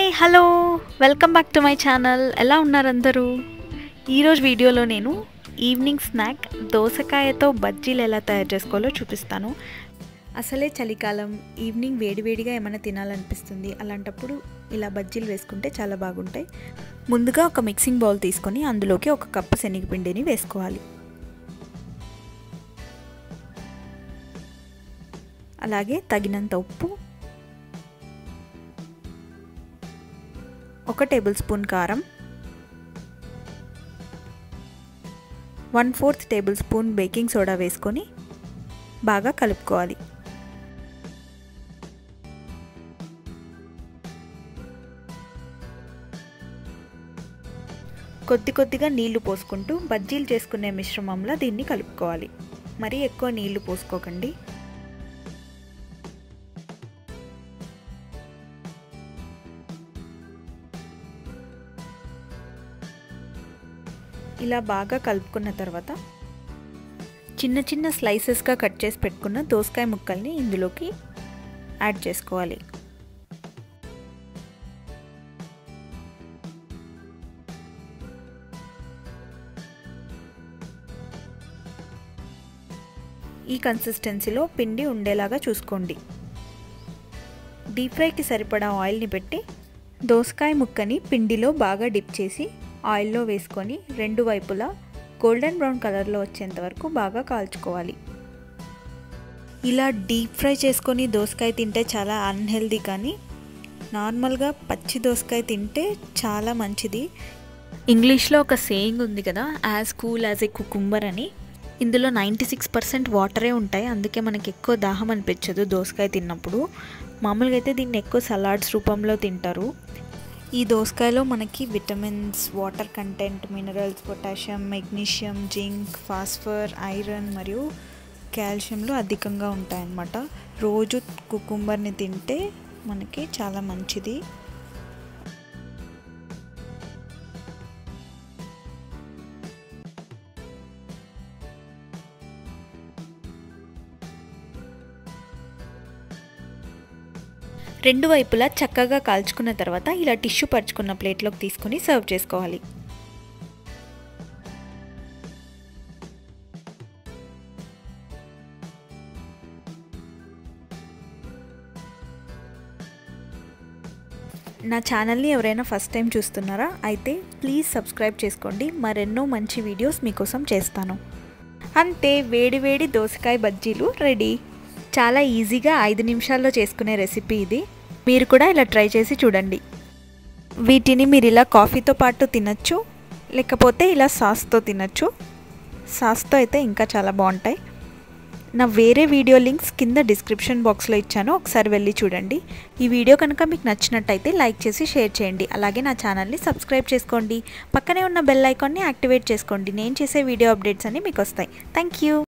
hi hello welcome back to my channel ఎలా ఉన్నారు అందరూ ఈరోజు వీడియోలో నేను ఈవినింగ్ స్నాక్ దోసకాయతో బజ్జీలు ఎలా తయారు చేసుకోవాలో చూపిస్తాను అసలే చలికాలం ఈవినింగ్ వేడివేడిగా ఏమైనా తినాలనిపిస్తుంది అలాంటప్పుడు ఇలా బజ్జీలు వేసుకుంటే చాలా బాగుంటాయి ముందుగా ఒక మిక్సింగ్ బౌల్ తీసుకొని అందులోకి ఒక కప్పు శనగపిండిని వేసుకోవాలి అలాగే తగినంత ఉప్పు ఒక టేబుల్ స్పూన్ కారం one fourth tablespoon baking soda వేసుకొని బాగా కలుపుకోవాలి కొద్ది కొద్దిగా నీళ్లు పోసుకుంటూ బజ్జీలు చేసుకునే మిశ్రమంలో దీన్ని కలుపుకోవాలి మరీ ఎక్కువ నీళ్లు పోసుకోకండి ఇలా బాగా కలుపుకున్న తర్వాత చిన్న చిన్న స్లైసెస్గా కట్ చేసి పెట్టుకున్న దోసకాయ ముక్కల్ని ఇందులోకి యాడ్ చేసుకోవాలి ఈ కన్సిస్టెన్సీలో పిండి ఉండేలాగా చూసుకోండి డీప్ ఫ్రైకి సరిపడా ఆయిల్ని పెట్టి దోసకాయ ముక్కని పిండిలో బాగా డిప్ చేసి ఆయిల్లో వేసుకొని రెండు వైపులా గోల్డెన్ బ్రౌన్ కలర్లో వచ్చేంత వరకు బాగా కాల్చుకోవాలి ఇలా డీప్ ఫ్రై చేసుకొని దోసకాయ తింటే చాలా అన్హెల్దీ కానీ నార్మల్గా పచ్చి దోసకాయ తింటే చాలా మంచిది ఇంగ్లీష్లో ఒక సేయింగ్ ఉంది కదా as cool as a cucumber అని ఇందులో నైంటీ సిక్స్ పర్సెంట్ వాటరే ఉంటాయి అందుకే మనకి ఎక్కువ దాహం అనిపించదు దోసకాయ తిన్నప్పుడు మామూలుగా అయితే దీన్ని ఎక్కువ సలాడ్స్ రూపంలో తింటారు ఈ దోసకాయలో మనకి vitamins water content minerals potassium magnesium zinc phosphor iron మరియు కాల్షియంలు అధికంగా ఉంటాయన్నమాట రోజు కుకుంబర్ని తింటే మనకి చాలా మంచిది రెండు వైపులా చక్కగా కాల్చుకున్న తర్వాత ఇలా టిష్యూ పరుచుకున్న ప్లేట్లోకి తీసుకొని సర్వ్ చేసుకోవాలి నా ఛానల్ని ఎవరైనా ఫస్ట్ టైం చూస్తున్నారా అయితే ప్లీజ్ సబ్స్క్రైబ్ చేసుకోండి మరెన్నో మంచి వీడియోస్ మీకోసం చేస్తాను అంతే వేడి వేడి దోసకాయ బజ్జీలు రెడీ చాలా ఈజీగా ఐదు నిమిషాల్లో చేసుకునే రెసిపీ ఇది మీరు కూడా ఇలా ట్రై చేసి చూడండి వీటిని మీరు ఇలా కాఫీతో పాటు తినచ్చు లేకపోతే ఇలా సాస్తో తినచ్చు సాస్తో అయితే ఇంకా చాలా బాగుంటాయి నా వేరే వీడియో లింక్స్ కింద డిస్క్రిప్షన్ బాక్స్లో ఇచ్చాను ఒకసారి వెళ్ళి చూడండి ఈ వీడియో కనుక మీకు నచ్చినట్టయితే లైక్ చేసి షేర్ చేయండి అలాగే నా ఛానల్ని సబ్స్క్రైబ్ చేసుకోండి పక్కనే ఉన్న బెల్ ఐకాన్ని యాక్టివేట్ చేసుకోండి నేను చేసే వీడియో అప్డేట్స్ అన్నీ మీకు వస్తాయి థ్యాంక్ యూ